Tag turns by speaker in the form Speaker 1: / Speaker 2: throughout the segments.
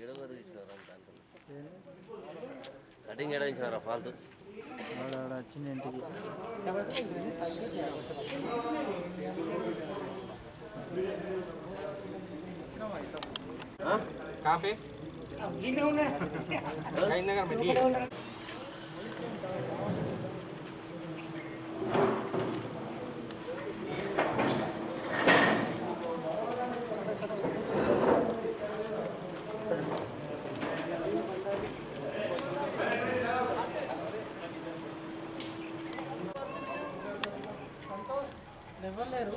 Speaker 1: ఏడవరు ఇచ్చినారా అంత అంటున్నా. కటింగ్ ఏడా ఇచ్చినారా ఫాల్తు
Speaker 2: ఆడ ఆడ వచ్చింది ఇంటికి
Speaker 3: कहाँ पे कहीं नगर में ठीक है
Speaker 4: ఇవ్వలేరు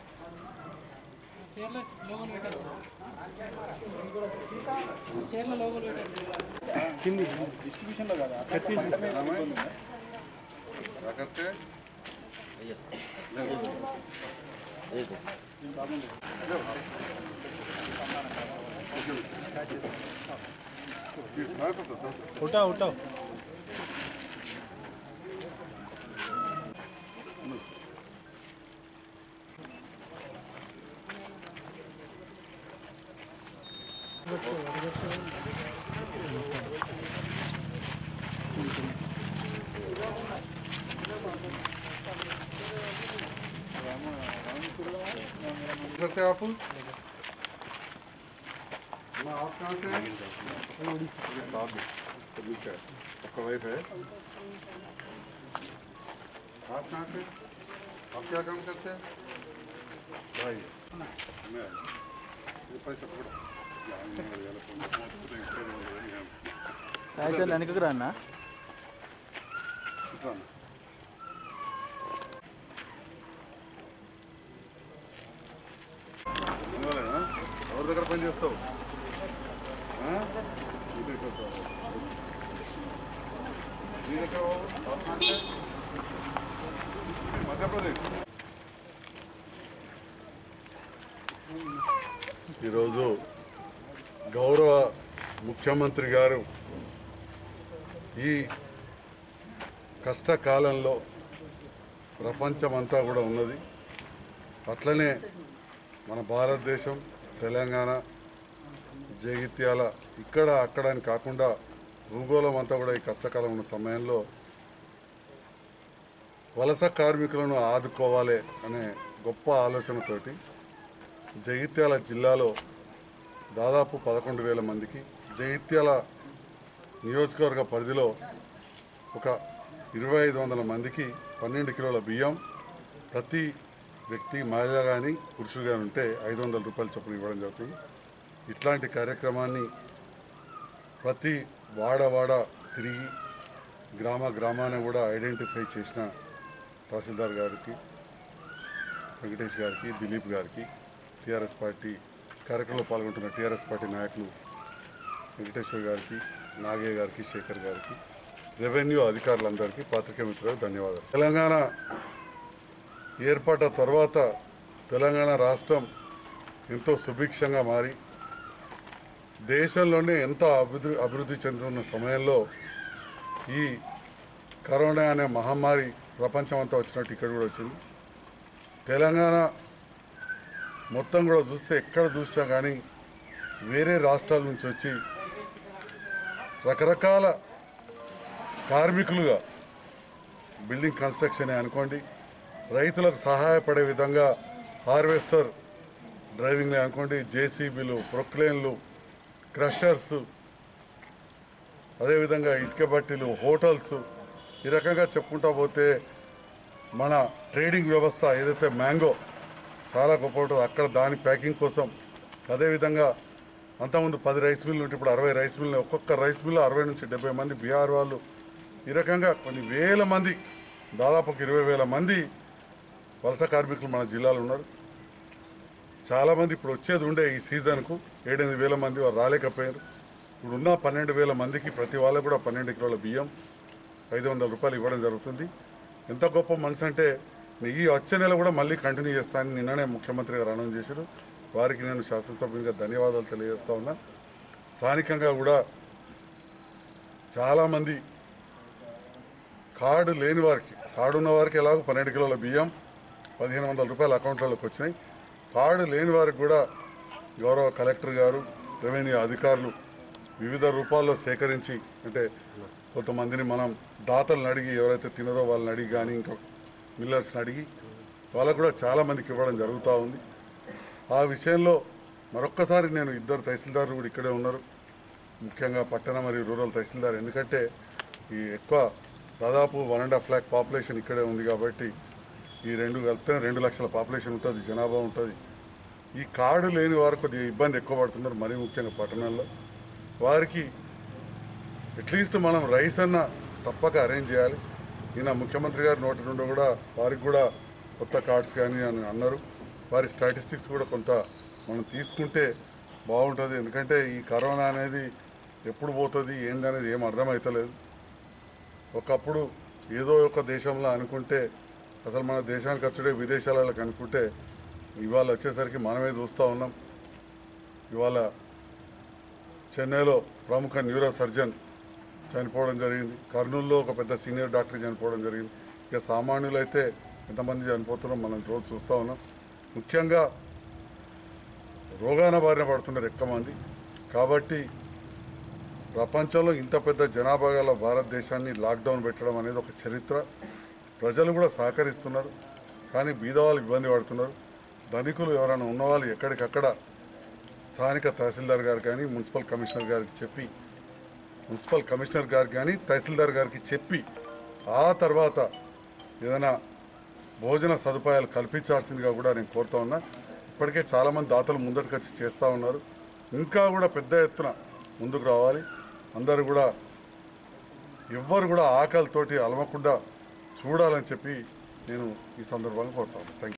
Speaker 4: చీరల లోగోలు పెట్టచ్చు చీరల లోగోలు పెట్టచ్చు
Speaker 1: రేపు
Speaker 2: ఉఠా ఉఠా
Speaker 5: करते हैं आप मैं आप कहाँ से हैं? ये साहब है, तो ठीक है आपका वाइफ है आप कहाँ से आप क्या काम करते हैं भाई मैं ये पैसा थोड़ा यहाँ नहीं हो रहा है, तो मैं इससे बोल रही हूँ।
Speaker 2: కాయశాల వెనకకు రా అన్న
Speaker 5: ఇట్లా అన్న. అందువలేనా? ఎవరి దగ్గర పని చేస్తావు ఆ? విదేశాలు సార్. నీ దగ్గర బాబు? పాపం అంటే? మధ్యప్రదేశ్ ఈరోజు గౌరవ ముఖ్యమంత్రి గారు ఈ కష్టకాలంలో ప్రపంచమంతా కూడా ఉన్నది అట్లనే మన భారతదేశం తెలంగాణ జగిత్యాల ఇక్కడ అక్కడ అని కాకుండా భూగోళం అంతా కూడా ఈ కష్టకాలం ఉన్న సమయంలో వలస కార్మికులను ఆదుకోవాలి అనే గొప్ప ఆలోచనతోటి జగిత్యాల జిల్లాలో దాదాపు పదకొండు వేల మందికి జగిత్యాల నియోజకవర్గ పరిధిలో ఒక ఇరవై ఐదు వందల మందికి పన్నెండు కిలోల బియ్యం ప్రతి వ్యక్తి మహిళ కానీ పురుషుడు కానీ ఉంటే ఐదు వందల రూపాయల చొప్పున ఇవ్వడం జరుగుతుంది ఇట్లాంటి కార్యక్రమాన్ని ప్రతి వాడ వాడ తిరిగి గ్రామ గ్రామాన్ని కూడా ఐడెంటిఫై చేసిన తహసీల్దార్ గారికి వెంకటేష్ గారికి దిలీప్ గారికి టీఆర్ఎస్ పార్టీ కార్యక్రమంలో పాల్గొంటున్న టీఆర్ఎస్ పార్టీ నాయకులు వెంకటేశ్వర్ గారికి నాగయ్య గారికి శేఖర్ గారికి రెవెన్యూ అధికారులందరికీ పాత్రికేయ మిత్రులకు ధన్యవాదాలు తెలంగాణ ఏర్పాటు తర్వాత తెలంగాణ రాష్ట్రం ఎంతో సుభిక్షంగా మారి దేశంలోనే ఎంత అభివృద్ధి అభివృద్ధి చెందుతున్న సమయంలో ఈ కరోనా అనే మహమ్మారి ప్రపంచమంతా వచ్చినట్టు ఇక్కడ కూడా వచ్చింది తెలంగాణ మొత్తం కూడా చూస్తే ఎక్కడ చూసినా కానీ వేరే రాష్ట్రాల నుంచి వచ్చి రకరకాల కార్మికులుగా బిల్డింగ్ కన్స్ట్రక్షన్ అనుకోండి రైతులకు సహాయపడే విధంగా హార్వెస్టర్ డ్రైవింగ్ అనుకోండి జేసీబీలు ప్రొక్లేన్లు క్రషర్స్ అదేవిధంగా ఇటుక బట్టీలు హోటల్స్ ఈ రకంగా చెప్పుకుంటా పోతే మన ట్రేడింగ్ వ్యవస్థ ఏదైతే మ్యాంగో చాలా గొప్ప ఉంటుంది అక్కడ దాని ప్యాకింగ్ కోసం అదేవిధంగా అంతకుముందు పది రైస్ మిల్లు ఉంటే ఇప్పుడు అరవై రైస్ మిల్లు ఒక్కొక్క రైస్ మిల్లు అరవై నుంచి డెబ్బై మంది బీహార్ వాళ్ళు ఈ రకంగా కొన్ని వేల మంది దాదాపు ఒక ఇరవై వేల మంది వలస కార్మికులు మన జిల్లాలో ఉన్నారు చాలామంది ఇప్పుడు వచ్చేది ఉండే ఈ సీజన్కు ఏడెనిమిది వేల మంది వారు రాలేకపోయారు ఇప్పుడు ఉన్న పన్నెండు వేల మందికి ప్రతి వాళ్ళకు కూడా పన్నెండు కిలోల బియ్యం ఐదు వందల రూపాయలు ఇవ్వడం జరుగుతుంది ఎంత గొప్ప మనసు అంటే ఈ వచ్చే నెల కూడా మళ్ళీ కంటిన్యూ చేస్తానని నిన్ననే ముఖ్యమంత్రి గారు అనౌన్స్ చేశారు వారికి నేను శాసనసభ్యునిగా ధన్యవాదాలు తెలియజేస్తా ఉన్నా స్థానికంగా కూడా చాలామంది కార్డు లేని వారికి కార్డు ఉన్న వారికి ఎలాగో పన్నెండు కిలోల బియ్యం పదిహేను వందల రూపాయల అకౌంట్లలోకి వచ్చినాయి కార్డు లేని వారికి కూడా గౌరవ కలెక్టర్ గారు రెవెన్యూ అధికారులు వివిధ రూపాల్లో సేకరించి అంటే కొంతమందిని మనం దాతలను అడిగి ఎవరైతే తినరో వాళ్ళని అడిగి కానీ ఇంకా మిల్లర్స్ని అడిగి వాళ్ళకు కూడా చాలామందికి ఇవ్వడం జరుగుతూ ఉంది ఆ విషయంలో మరొక్కసారి నేను ఇద్దరు తహసీల్దారులు కూడా ఇక్కడే ఉన్నారు ముఖ్యంగా పట్టణ మరియు రూరల్ తహసీల్దార్ ఎందుకంటే ఈ ఎక్కువ దాదాపు one and half lakh population ఇక్కడే ఉంది కాబట్టి ఈ రెండు కలిపితే రెండు లక్షల పాపులేషన్ ఉంటుంది జనాభా ఉంటుంది ఈ కార్డు లేని వారు కొద్దిగా ఇబ్బంది ఎక్కువ పడుతున్నారు మరీ ముఖ్యంగా పట్టణాల్లో వారికి అట్లీస్ట్ మనం రైస్ అన్న తప్పక అరేంజ్ చేయాలి ఈయన ముఖ్యమంత్రి గారి నోటి నుండి కూడా వారికి కూడా కొత్త కార్డ్స్ కానీ అని అన్నారు వారి స్టాటిస్టిక్స్ కూడా కొంత మనం తీసుకుంటే బాగుంటుంది ఎందుకంటే ఈ కరోనా అనేది ఎప్పుడు పోతుంది ఏందనేది ఏం అర్థమవుతలేదు ఒకప్పుడు ఏదో ఒక దేశంలో అనుకుంటే అసలు మన దేశానికి వచ్చుడే విదేశాలకు అనుకుంటే ఇవాళ వచ్చేసరికి మనమే చూస్తూ ఉన్నాం ఇవాళ చెన్నైలో ప్రముఖ న్యూరో సర్జన్ చనిపోవడం జరిగింది కర్నూలులో ఒక పెద్ద సీనియర్ డాక్టర్ చనిపోవడం జరిగింది ఇక సామాన్యులు అయితే ఎంతమంది చనిపోతున్నాం మనం రోజు చూస్తూ ఉన్నాం ముఖ్యంగా రోగాన బారిన పడుతున్నారు ఎక్కువ మంది కాబట్టి ప్రపంచంలో ఇంత పెద్ద జనాభా గల భారతదేశాన్ని లాక్డౌన్ పెట్టడం అనేది ఒక చరిత్ర ప్రజలు కూడా సహకరిస్తున్నారు కానీ బీదవాళ్ళు ఇబ్బంది పడుతున్నారు ధనికులు ఎవరైనా ఉన్నవాళ్ళు ఎక్కడికక్కడ స్థానిక తహసీల్దార్ గారు కానీ మున్సిపల్ కమిషనర్ గారికి చెప్పి మున్సిపల్ కమిషనర్ గారికి కానీ తహసీల్దార్ గారికి చెప్పి ఆ తర్వాత ఏదైనా భోజన సదుపాయాలు కల్పించాల్సిందిగా కూడా నేను కోరుతా ఉన్నా ఇప్పటికే చాలామంది దాతలు ముందటికి వచ్చి చేస్తూ ఉన్నారు ఇంకా కూడా పెద్ద ఎత్తున ముందుకు రావాలి అందరూ కూడా ఎవ్వరు కూడా ఆకలితోటి అలమకుండా చూడాలని చెప్పి నేను ఈ సందర్భంగా కోరుతాను థ్యాంక్ యూ